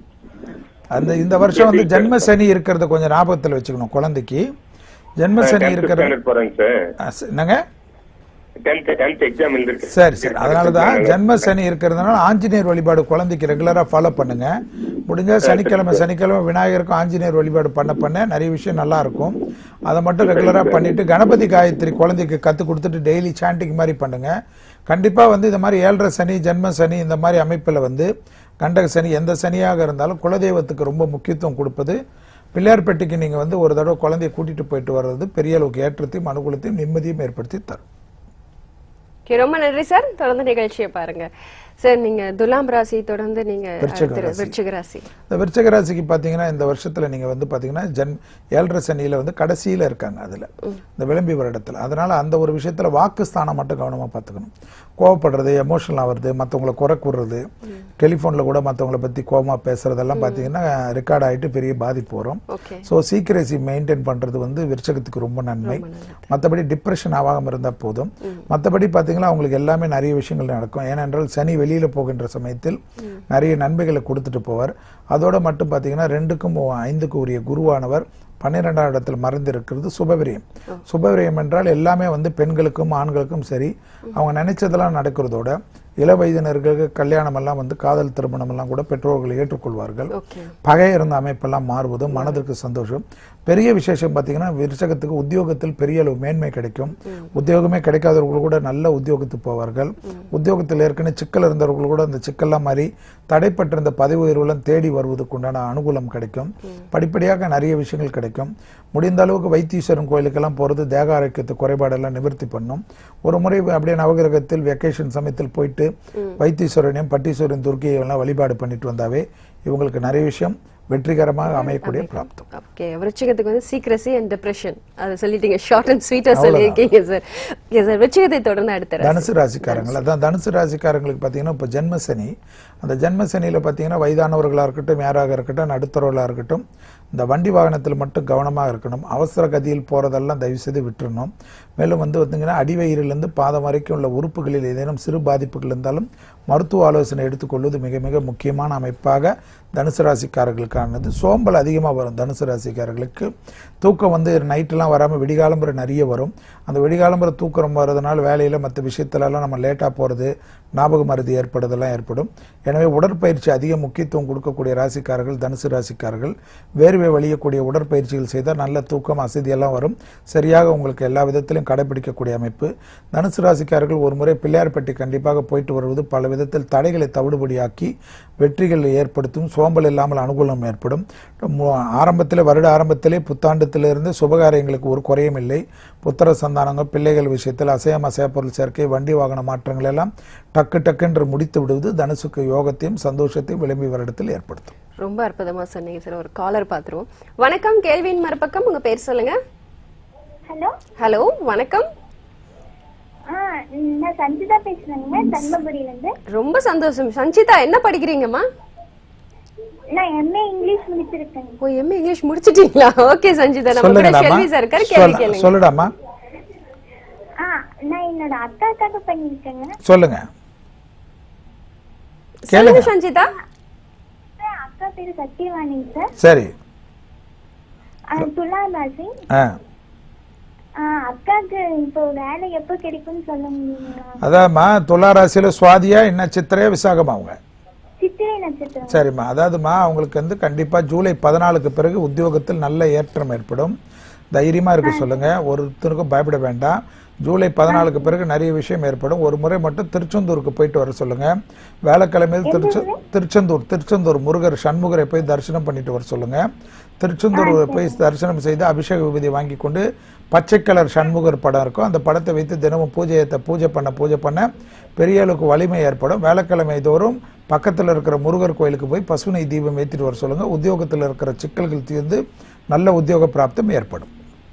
அந்த இந்த வருஷம் வந்து ஜென்ம சனி இருக்கிறத கொஞ்சம் ஞாபகத்துல வச்சுக்கணும் குழந்தைக்கு ஜென்ம சனி இருக்கிற போறேங்க சார் ஆ, ச- என்னங்க டென்த் டென்த் எக்ஸாம் எழுதிருக்கு சரி சரி அதனாலதான் ஜென்ம சனி இருக்கிறதுனால ஆஞ்சநேயர் வழிபாடு குழந்தைக்கு ரெகுலரா ஃபாலோ பண்ணுங்க முடிஞ்சா சனிக்கிழமை சனிக்கிழமை விநாயகருக்கும் ஆஞ்சநேயர் வழிபாடு பண்ண பண்ண நிறைய விஷயம் நல்லா இருக்கும் அதை மட்டும் ரெகுலரா பண்ணிட்டு கணபதி காயத்ரி குழந்தைக்கு கத்து கொடுத்துட்டு டெய்லி சாண்டிங் மாதிரி பண்ணுங்க கண்டிப்பா வந்து இந்த மாதிரி ஏழரை சனி ஜென்ம சனி இந்த மாதிரி அமைப்புல வந்து கண்டக சனி எந்த சனியாக இருந்தாலும் குலதெய்வத்துக்கு ரொம்ப முக்கியத்துவம் கொடுப்பது பிள்ளையார்பட்டிக்கு நீங்க வந்து ஒரு தடவை குழந்தைய கூட்டிட்டு போயிட்டு வர்றது பெரிய அளவுக்கு ஏற்றத்தையும் அனுகூலத்தையும் நிம்மதியும் ஏற்படுத்தி தரும் Okay, ரொம்ப நன்றி சார் தொடர்ந்து நிகழ்ச்சியை பாருங்க சார் நீங்க துலாம் ராசி தொடர்ந்து நீங்க விருச்சிக அடுத்து ராசி. விருச்சிக ராசி இந்த விருச்சிக ராசிக்கு பார்த்தீங்கன்னா இந்த வருஷத்துல நீங்க வந்து பாத்தீங்கன்னா ஜன் ஏழரை சனியில வந்து கடைசியில இருக்காங்க அதுல இந்த விளம்பி வருடத்துல அதனால அந்த ஒரு விஷயத்துல வாக்கு ஸ்தானம் மட்டும் கவனமா பார்த்துக்கணும் கோவப்படுறது எமோஷனல் ஆகுறது மற்றவங்களை குறை கூறுறது டெலிஃபோன்ல கூட மற்றவங்களை பத்தி கோவமா பேசுறதெல்லாம் பார்த்தீங்கன்னா ரெக்கார்ட் ஆயிட்டு பெரிய பாதிப்பு வரும் ஓகே ஸோ சீக்கிரசி மெயின்டைன் பண்றது வந்து விருச்சகத்துக்கு ரொம்ப நன்மை மற்றபடி டிப்ரெஷன் ஆகாம இருந்தா போதும் மற்றபடி பார்த்தீங்கன்னா அவங்களுக்கு எல்லாமே நிறைய விஷயங்கள் நடக்கும் ஏனென்றால் சனி வெளியில போகின்ற சமயத்தில் நிறைய நன்மைகளை கொடுத்துட்டு போவார் அதோட மட்டும் பார்த்தீங்கன்னா ரெண்டுக்கும் ஐந்துக்கும் உரிய குருவானவர் பன்னிரெண்டாம் இடத்தில் மறைந்திருக்கிறது சுபவிரயம் சுபவிரயம் என்றால் எல்லாமே வந்து பெண்களுக்கும் ஆண்களுக்கும் சரி அவங்க நினைச்சதெல்லாம் நடக்கிறதோட இள வயதினர்களுக்கு கல்யாணம் எல்லாம் வந்து காதல் திருமணம் எல்லாம் கூட பெற்றோர்கள் ஏற்றுக்கொள்வார்கள் ஓகே பகை இருந்த அமைப்பெல்லாம் மாறுவது மனதிற்கு சந்தோஷம் பெரிய விசேஷம் பார்த்தீங்கன்னா விருச்சகத்துக்கு உத்தியோகத்தில் பெரிய அளவு மேன்மை கிடைக்கும் உத்தியோகமே கிடைக்காதவர்கள் கூட நல்ல உத்தியோகத்துக்கு போவார்கள் உத்தியோகத்தில் ஏற்கனவே சிக்கல் இருந்தவர்கள் கூட அந்த சிக்கல்லாம் மாறி தடைப்பட்டிருந்த பதவி உயர்வுலாம் தேடி வருவதற்கு உண்டான அனுகூலம் கிடைக்கும் படிப்படியாக நிறைய விஷயங்கள் கிடைக்கும் முடிந்த அளவுக்கு வைத்தீஸ்வரன் கோயிலுக்கெல்லாம் போகிறது தேக ஆரோக்கியத்து குறைபாடெல்லாம் நிவர்த்தி பண்ணும் ஒரு முறை அப்படியே நவகிரகத்தில் வெக்கேஷன் சமயத்தில் போயிட்டு வைத்தீஸ்வரனையும் பட்டீஸ்வரன் துர்க்கையும் எல்லாம் வழிபாடு பண்ணிட்டு வந்தாவே இவங்களுக்கு நிறைய விஷயம் வெற்றிகரமாக அமையக்கூடிய பிராப்தம் ஓகே விருச்சிகத்துக்கு வந்து சீக்ரசி அண்ட் டிப்ரெஷன் அது சொல்லிட்டீங்க ஷார்ட் அண்ட் ஸ்வீட்டா சொல்லியிருக்கீங்க சார் ஓகே சார் விருச்சிகத்தை தொடர்ந்து அடுத்த ராசி. தனுசு ராசிக்காரங்கள் அதான் தனுசு ராசிக்காரங்களுக்கு பார்த்தீங்கன்னா இப்போ ஜென்ம சனி அந்த ஜென்ம சனியில் பார்த்தீங்கன்னா வயதானவர்களாக இருக்கட்டும் யாராக இருக்கட்டும் நடுத்தரவர்களாக இருக்கட்டும் இந்த வண்டி வாகனத்தில் மட்டும் கவனமாக இருக்கணும் அவசர கதியில் போகிறதெல்லாம் தயவு செய்து விட்டுறணும் மேலும் வந்து பார்த்தீங்கன்னா அடிவயிறிலிருந்து பாதம் வரைக்கும் உள்ள உறுப்புகளில் ஏதேனும் சிறு பாதிப்புகள் இருந்தாலும் மருத்துவ ஆலோசனை எடுத்துக்கொள்வது மிக மிக முக்கியமான அமைப்பாக தனுசு ராசிக்காரர்களுக்கானது சோம்பல் அதிகமாக வரும் தனுசு ராசிக்காரர்களுக்கு தூக்கம் வந்து நைட்டெல்லாம் வராமல் விடிகாலம்புற நிறைய வரும் அந்த விடிகாலம்புற தூக்கம் வர்றதுனால வேலையில் மற்ற விஷயத்துலலாம் நம்ம லேட்டாக போகிறது ஞாபக மருதி ஏற்படுறதெல்லாம் ஏற்படும் எனவே உடற்பயிற்சி அதிக முக்கியத்துவம் கொடுக்கக்கூடிய ராசிக்காரர்கள் தனுசு ராசிக்காரர்கள் வேர்வை வழியக்கூடிய உடற்பயிற்சிகள் செய்தால் நல்ல தூக்கம் அசதியெல்லாம் வரும் சரியாக உங்களுக்கு எல்லா விதத்திலும் கடைபிடிக்கக்கூடிய அமைப்பு தனுசு ராசிக்காரர்கள் ஒரு முறை பிள்ளையார்பட்டி கண்டிப்பாக போயிட்டு வருவது பல விதத்தில் தடைகளை தவிடுபடியாக்கி வெற்றிகள் ஏற்படுத்தும் சோம்பல் இல்லாமல் அனுகூலம் ஏற்படும் மு- ஆரம்பத்தில் வருட ஆரம்பத்திலே புத்தாண்டத்திலிருந்து சுபகாரியங்களுக்கு ஒரு குறையும் இல்லை புத்திர சந்தானங்கள் பிள்ளைகள் விஷயத்தில் அசையம் அசைய பொருள் சேர்க்கை வண்டி வாகன மாற்றங்கள் எல்லாம் டக்கு டக்குன்று முடித்து விடுவது தனுசுக்கு யோகத்தையும் சந்தோஷத்தையும் விளம்பி வருடத்தில் ஏற்படுத்தும் ரொம்ப அற்புதமா சொன்னீங்க சார் ஒரு காலர் பாத்துருவோம் வணக்கம் கேள்வியின் மறுபக்கம் உங்க பேர் சொல்லுங்க ஹலோ ஹலோ வணக்கம் ஆ நான் சஞ்சிதா பேசுறேங்க தர்மபுரியில இருந்து ரொம்ப சந்தோஷம் சஞ்சிதா என்ன படிக்கிறீங்கம்மா நான் எம்ஏ இங்கிலீஷ் முடிச்சிருக்கேன் ஓ எம்ஏ இங்கிலீஷ் முடிச்சிட்டீங்களா ஓகே சஞ்சிதா நம்ம கூட சொல்லுங்கடாமா ஷெல்வி சார் இருக்காரு கேள்வி சொல்ல- கேளுங்க சொல்லுடாமா ஆ நான் என்னோட அக்காக்காக பண்ணியிருக்கேங்க சொல்லுங்க சொல்லுங்க சஞ்சிதா சார், அக்கா பேரு சத்யவாணிங்க சார் சரி ஆ, துலாம் ராசி ஆ ஆ, அக்காக்கு இப்போ வேலை எப்போ கிடைக்கும்னு சொல்ல முடியுங்களா அதாம்மா துலா ராசியில சுவாதியா என்ன சித்திரையா விசாகமா அவங்க சித்திரை நட்சத்திரம் சரிம்மா அதாவதுமா அவங்களுக்கு வந்து கண்டிப்பா ஜூலை பதினாலுக்கு பிறகு உத்தியோகத்தில் நல்ல ஏற்றம் ஏற்படும் தைரியமா இருக்க சொல்லுங்க ஒருத்தருக்கும் பயப்பட வேண்டாம் ஜூலை பதினாலுக்கு பிறகு நிறைய விஷயம் ஏற்படும் ஒரு முறை மட்டும் திருச்செந்தூருக்கு போயிட்டு வர சொல்லுங்க வேலைக்கிழமையில் திருச்செ திருச்செந்தூர் திருச்செந்தூர் முருகர் சண்முகரை போய் தரிசனம் பண்ணிட்டு வர சொல்லுங்க திருச்செந்தூர் போய் தரிசனம் செய்து அபிஷேக விபூதி வாங்கி கொண்டு பச்சை கலர் சண்முகர் படம் இருக்கும் அந்த படத்தை வைத்து தினமும் பூஜையத்தை பூஜை பண்ண பூஜை பண்ண பெரிய அளவுக்கு வலிமை ஏற்படும் வேலைக்கிழமை தோறும் பக்கத்தில் இருக்கிற முருகர் கோயிலுக்கு போய் பசுனை தீபம் ஏற்றிட்டு வர சொல்லுங்க உத்தியோகத்தில் இருக்கிற சிக்கல்கள் தீர்ந்து நல்ல உத்தியோக பிராப்தம் ஏற்படும்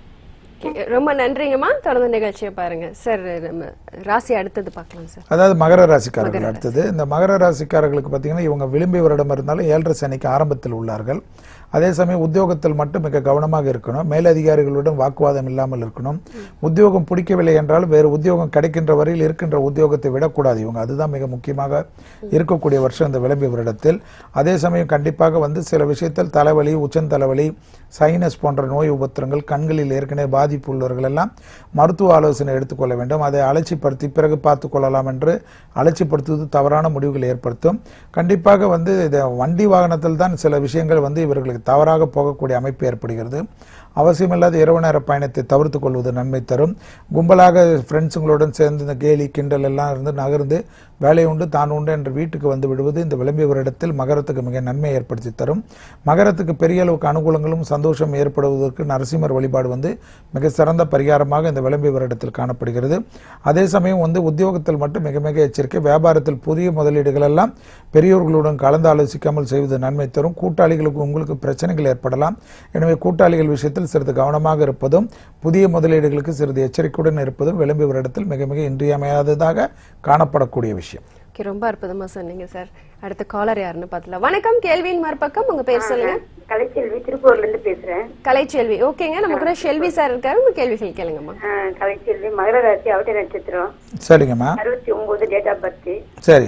Okay, ரொம்ப நன்றிங்கம்மா தொடர்ந்து நிகழ்ச்சியை பாருங்க சார் நம்ம ராசி அடுத்தது பார்க்கலாம் சார் அதாவது மகர ராசிக்காரர்கள் அடுத்தது இந்த மகர ராசிக்காரர்களுக்கு பார்த்தீங்கன்னா இவங்க விளிம்பி வருடம் இருந்தாலும் ஏழரை சனிக்கு ஆரம்பத்தில் உள்ளார்கள் அதே சமயம் உத்தியோகத்தில் மட்டும் மிக கவனமாக இருக்கணும் மேலதிகாரிகளுடன் வாக்குவாதம் இல்லாமல் இருக்கணும் உத்தியோகம் பிடிக்கவில்லை என்றாலும் வேறு உத்தியோகம் கிடைக்கின்ற வரையில் இருக்கின்ற உத்தியோகத்தை விடக்கூடாது இவங்க அதுதான் மிக முக்கியமாக இருக்கக்கூடிய வருஷம் இந்த விளம்பி வருடத்தில் அதே சமயம் கண்டிப்பாக வந்து சில விஷயத்தில் தலைவலி உச்சன் தலைவலி சைனஸ் போன்ற நோய் உபத்திரங்கள் கண்களில் ஏற்கனவே பாதிப்பு உள்ளவர்கள் எல்லாம் மருத்துவ ஆலோசனை எடுத்துக்கொள்ள வேண்டும் அதை அலட்சிப்படுத்தி பிறகு பார்த்து கொள்ளலாம் என்று அலட்சிப்படுத்துவது தவறான முடிவுகளை ஏற்படுத்தும் கண்டிப்பாக வந்து இது வண்டி வாகனத்தில் தான் சில விஷயங்கள் வந்து இவர்களுக்கு தவறாக போகக்கூடிய அமைப்பு ஏற்படுகிறது அவசியமில்லாத இரவு நேர பயணத்தை தவிர்த்து கொள்வது நன்மை தரும் கும்பலாக ஃப்ரெண்ட்ஸுங்களுடன் சேர்ந்து இந்த கேலி கிண்டல் எல்லாம் இருந்து நகர்ந்து வேலை உண்டு தான் உண்டு என்று வீட்டுக்கு வந்து விடுவது இந்த விளம்பி வருடத்தில் மகரத்துக்கு மிக நன்மை ஏற்படுத்தி தரும் மகரத்துக்கு பெரிய அளவுக்கு அனுகூலங்களும் சந்தோஷம் ஏற்படுவதற்கு நரசிம்மர் வழிபாடு வந்து மிக சிறந்த பரிகாரமாக இந்த விளம்பி வருடத்தில் காணப்படுகிறது அதே சமயம் வந்து உத்தியோகத்தில் மட்டும் மிக மிக எச்சரிக்கை வியாபாரத்தில் புதிய முதலீடுகள் எல்லாம் பெரியோர்களுடன் கலந்து ஆலோசிக்காமல் செய்வது நன்மை தரும் கூட்டாளிகளுக்கு உங்களுக்கு பிரச்சனைகள் ஏற்படலாம் எனவே கூட்டாளிகள் விஷயத்தில் சிறிது கவனமாக இருப்பதும் புதிய முதலீடுகளுக்கு சிறிது எச்சரிக்கையுடன் இருப்பதும் விளம்பி வருடத்தில் மிக மிக இன்றியமையாததாக காணப்படக்கூடிய விஷயம் ஓகே ரொம்ப அற்புதமா சொன்னீங்க சார் அடுத்த காலர் யாருன்னு பார்த்தலாம் வணக்கம் கேள்வியின் மறுபக்கம் உங்க பேர் சொல்லுங்க கலைச்செல்வி திருப்பூர்ல இருந்து பேசுறேன் கலைச்செல்வி ஓகேங்க நம்ம கூட ஷெல்வி சார் இருக்காரு உங்க கேள்விகள் கேளுங்கம்மா ஆ, கலைச்செல்வி மகர ராசி அவட்ட நட்சத்திரம் சரிங்கம்மா அறுபத்தி ஒன்பது டேட் ஆஃப் பர்த் சரி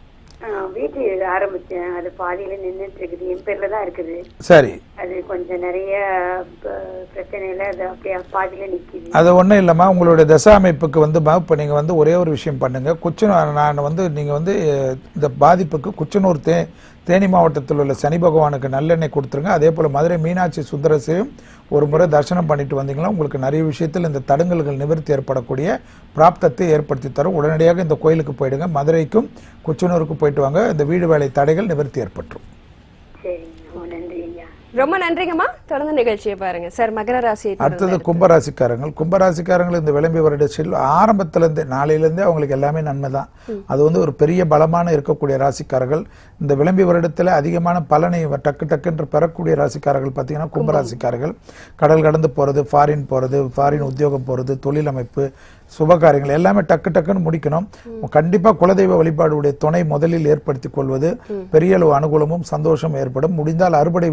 வீட்டு ஆரம்பிச்சேன் அது பாதியில நின்னுட்டு இருக்குது என் பேர்ல தான் இருக்குது சரி அது கொஞ்சம் நிறைய ப- பிரச்சனையில அது அப்படியே பாதியில நிக்குது அது ஒன்றும் இல்லைம்மா உங்களுடைய தசா அமைப்புக்கு வந்து இப்போ நீங்கள் வந்து ஒரே ஒரு விஷயம் பண்ணுங்க குச்சனூர் நான் வந்து நீங்கள் வந்து அஹ், இந்த பாதிப்புக்கு குச்சனூர் தே தேனி மாவட்டத்தில் உள்ள சனி பகவானுக்கு நல்லெண்ணெய் கொடுத்துருங்க அதே போல் மதுரை மீனாட்சி சுந்தரசையும் ஒரு முறை தரிசனம் பண்ணிட்டு வந்தீங்கன்னா உங்களுக்கு நிறைய விஷயத்தில் இந்த தடங்கல்கள் நிவர்த்தி ஏற்படக்கூடிய பிராப்தத்தை ஏற்படுத்தி தரும் உடனடியாக இந்த கோயிலுக்கு போயிடுங்க மதுரைக்கும் குச்சனூருக்கு போயிட்டு வாங்க இந்த வீடு வேலை தடைகள் நிவர்த்தி ஏற்பட்டுரும் சரிங்க ரொம்ப நன்றி ஐயா ரொம்ப நன்றிங்கம்மா தொடர்ந்து நிகழ்ச்சியை பாருங்க சார் மகர ராசியை தொடர்ந்து அடுத்தது கும்பராசிக்காரங்கள் கும்பராசிக்காரங்கள் இந்த விளம்பி வருடத்தில் ஆரம்பத்திலேருந்தே நாளையிலேருந்தே அவங்களுக்கு எல்லாமே நன்மை தான் அது வந்து ஒரு பெரிய பலமான இருக்கக்கூடிய ராசிக்காரர்கள் இந்த விளம்பி வருடத்தில் அதிகமான பலனை டக்கு டக்குன்று பெறக்கூடிய ராசிக்காரர்கள் பார்த்தீங்கன்னா கும்பராசிக்காரர்கள் கடல் கடந்து போகிறது ஃபாரின் போகிறது ஃபாரின் உத்தியோகம் போகிறது தொழில் அமைப்பு சுப காரியங்கள் எல்லாமே டக்கு டக்குன்னு முடிக்கணும் கண்டிப்பா குலதெய்வ வழிபாடுடைய துணை முதலில் ஏற்படுத்திக் கொள்வது பெரிய அளவு அனுகூலமும் சந்தோஷம் ஏற்படும் முடிந்தால் அறுபடை வீடுகளுக்கு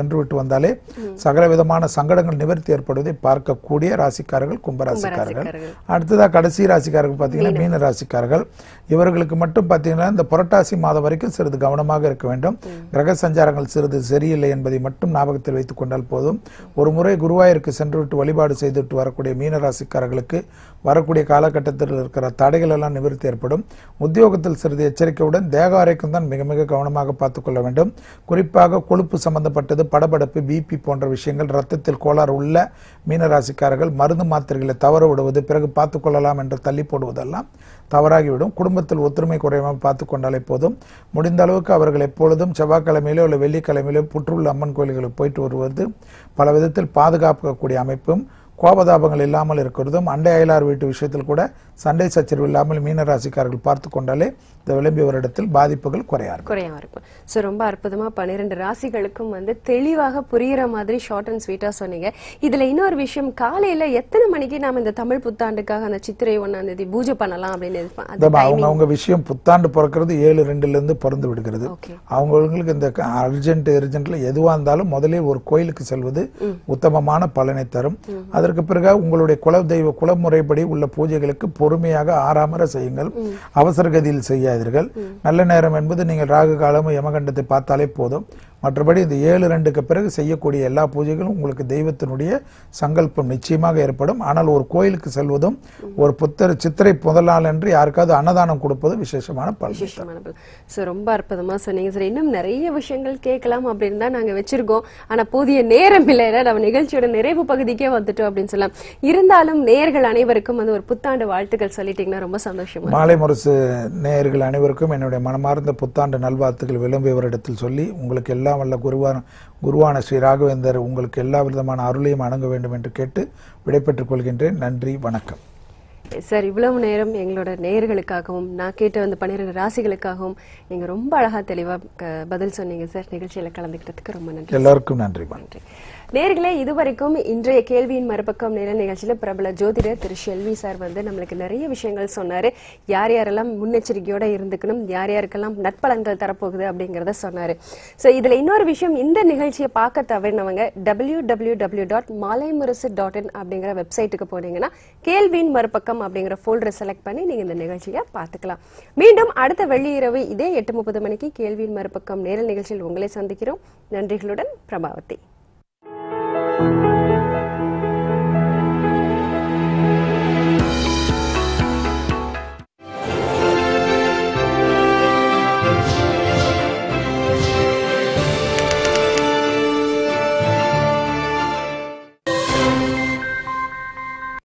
சென்று விட்டு வந்தாலே சகல விதமான சங்கடங்கள் நிவர்த்தி ஏற்படுவதை பார்க்கக்கூடிய ராசிக்காரர்கள் கும்பராசிக்காரர்கள் கும்பராசிக்காரர்கள். அடுத்ததா கடைசி ராசிக்காரர்கள் பார்த்தீங்கன்னா மீன ராசிக்காரர்கள் இவர்களுக்கு மட்டும் பார்த்தீங்கன்னா இந்த புரட்டாசி மாதம் வரைக்கும் சிறிது கவனமாக இருக்க வேண்டும் கிரக சஞ்சாரங்கள் சிறிது சரியில்லை என்பதை மட்டும் ஞாபகத்தில் வைத்துக் கொண்டால் போதும் ஒரு முறை குருவாயூருக்கு சென்றுவிட்டு வழிபாடு செய்துவிட்டு வரக்கூடிய மீன ராசிக்காரர்களுக்கு வரக்கூடிய காலகட்டத்தில் இருக்கிற தடைகள் எல்லாம் நிவர்த்தி ஏற்படும் உத்தியோகத்தில் சிறிது எச்சரிக்கையுடன் தேக ஆரோக்கியம் தான் மிக மிக கவனமாக பார்த்துக் கொள்ள வேண்டும் குறிப்பாக கொழுப்பு சம்பந்தப்பட்டது படபடப்பு பிபி போன்ற விஷயங்கள் ரத்தத்தில் கோளாறு உள்ள மீனராசிக்காரர்கள் மருந்து மாத்திரைகளை தவற விடுவது பிறகு பார்த்துக் கொள்ளலாம் என்று தள்ளி போடுவதெல்லாம் தவறாகிவிடும் குடும்பத்தில் ஒற்றுமை குறையாமல் பார்த்து கொண்டாலே போதும் முடிந்த அளவுக்கு அவர்கள் எப்பொழுதும் செவ்வாய்க்கிழமையிலோ இல்லை வெள்ளிக்கிழமையிலோ புற்றுள்ள அம்மன் கோயில்களுக்கு போயிட்டு வருவது பல விதத்தில் பாதுகாக்கக்கூடிய அமைப்பும் கோபதாபங்கள் இல்லாமல் இருக்கிறதும் அண்டை அயலார் வீட்டு விஷயத்தில் கூட சண்டை சச்சரவு இல்லாமல் மீன ராசிக்காரர்கள் பார்த்து கொண்டாலே இந்த விளம்பிய வருடத்தில் பாதிப்புகள் குறையாது குறையாம இருக்கும் ஸோ ரொம்ப அற்புதமா பன்னிரெண்டு ராசிகளுக்கும் வந்து தெளிவாக புரியுற மாதிரி ஷார்ட் அண்ட் ஸ்வீட்டா சொன்னீங்க இதுல இன்னொரு விஷயம் காலையில எத்தனை மணிக்கு நாம இந்த தமிழ் புத்தாண்டுக்காக அந்த சித்திரை ஒண்ணாம் தேதி பூஜை பண்ணலாம் அப்படின்னு எதிர்ப்பா- அது இந்த அவங்க அவங்க விஷயம் புத்தாண்டு பிறக்கிறது ஏழு ரெண்டுல இருந்து பிறந்து விடுகிறது Okay. அவங்களுக்கு இந்த அர்ஜென்ட் எர்ஜென்ட்ல எதுவா இருந்தாலும் முதலில் ஒரு கோயிலுக்கு செல்வது உத்தமமான பலனை தரும் அதற்கு பிறகு உங்களுடைய குல தெய்வ குலமுறைப்படி உள்ள பூஜைகளுக்கு பொறுமையாக ஆறாமற செய்யுங்கள் அவசர கதியில் செய்யாதீர்கள் நல்ல நேரம் என்பது நீங்கள் ராகு காலம் யமகண்டத்தை பார்த்தாலே போதும் மற்றபடி இந்த ஏழு ரெண்டுக்கு பிறகு செய்யக்கூடிய எல்லா பூஜைகளும் உங்களுக்கு தெய்வத்தினுடைய சங்கல்பம் நிச்சயமாக ஏற்படும் ஆனால் ஒரு கோயிலுக்கு செல்வதும் ஒரு புத்தர் சித்திரை முதல் நாள் என்று யாருக்காவது அன்னதானம் கொடுப்பதும் விசேஷமான பலன் விசேஷமான பலன் ஸோ ரொம்ப அற்புதமா சொன்னீங்க சார் இன்னும் நிறைய விஷயங்கள் கேட்கலாம் அப்படின்னு தான் நாங்க வச்சிருக்கோம் ஆனா போதிய நேரம் இல்லை ஏன்னா நம்ம நிகழ்ச்சியோட நிறைவு பகுதிக்கே வந்துட்டோம் அப்படின்னு சொல்லலாம் இருந்தாலும் நேர்கள் அனைவருக்கும் வந்து ஒரு புத்தாண்டு வாழ்த்துக்கள் சொல்லிட்டீங்கன்னா ரொம்ப சந்தோஷமா மாலை முரசு நேயர்கள் அனைவருக்கும் என்னுடைய மனமார்ந்த புத்தாண்டு நல்வாழ்த்துக்கள் விளம்பியவரிடத்தில் சொல்லி உங்களுக்கு எல்லாம் வல்ல குருவான குருவான ஸ்ரீ ராகவேந்தர் உங்களுக்கு எல்லா விதமான அருளையும் அணங்க வேண்டும் என்று கேட்டு விடைபெற்றுக் கொள்கின்றேன் நன்றி வணக்கம் சார் இவ்வளவு நேரம் எங்களோட நேயர்களுக்காகவும் நான் கேட்ட வந்து பன்னிரெண்டு ராசிகளுக்காகவும் நீங்க ரொம்ப அழகா தெளிவா க- பதில் சொன்னீங்க சார் நிகழ்ச்சியில கலந்துக்கிட்டதுக்கு ரொம்ப நன்றி எல்லாருக்கும் நன்றி நன்றி நேர்களே இதுவரைக்கும் இன்றைய கேள்வியின் மறுபக்கம் நேர நிகழ்ச்சியில பிரபல ஜோதிடர் திரு ஷெல்வி சார் வந்து நம்மளுக்கு நிறைய விஷயங்கள் சொன்னாரு யார் யாரெல்லாம் முன்னெச்சரிக்கையோட இருந்துக்கணும் யார் யாருக்கெல்லாம் நட்பலன்கள் தரப்போகுது அப்படிங்கறத சொன்னாரு சோ இதுல இன்னொரு விஷயம் இந்த நிகழ்ச்சியை பார்க்க தவறினவங்க W W W dot Malaimurasu dot in அப்படிங்கிற வெப்சைட்டுக்கு போனீங்கன்னா கேள்வியின் மறுபக்கம் அப்படிங்கிற ஃபோல்டரை செலக்ட் பண்ணி நீங்க இந்த நிகழ்ச்சியை பார்த்துக்கலாம் மீண்டும் அடுத்த வெள்ளி இரவு இதே எட்டு முப்பது மணிக்கு கேள்வியின் மறுபக்கம் நேரல் நிகழ்ச்சியில் உங்களை சந்திக்கிறோம் நன்றிகளுடன் பிரபாவதி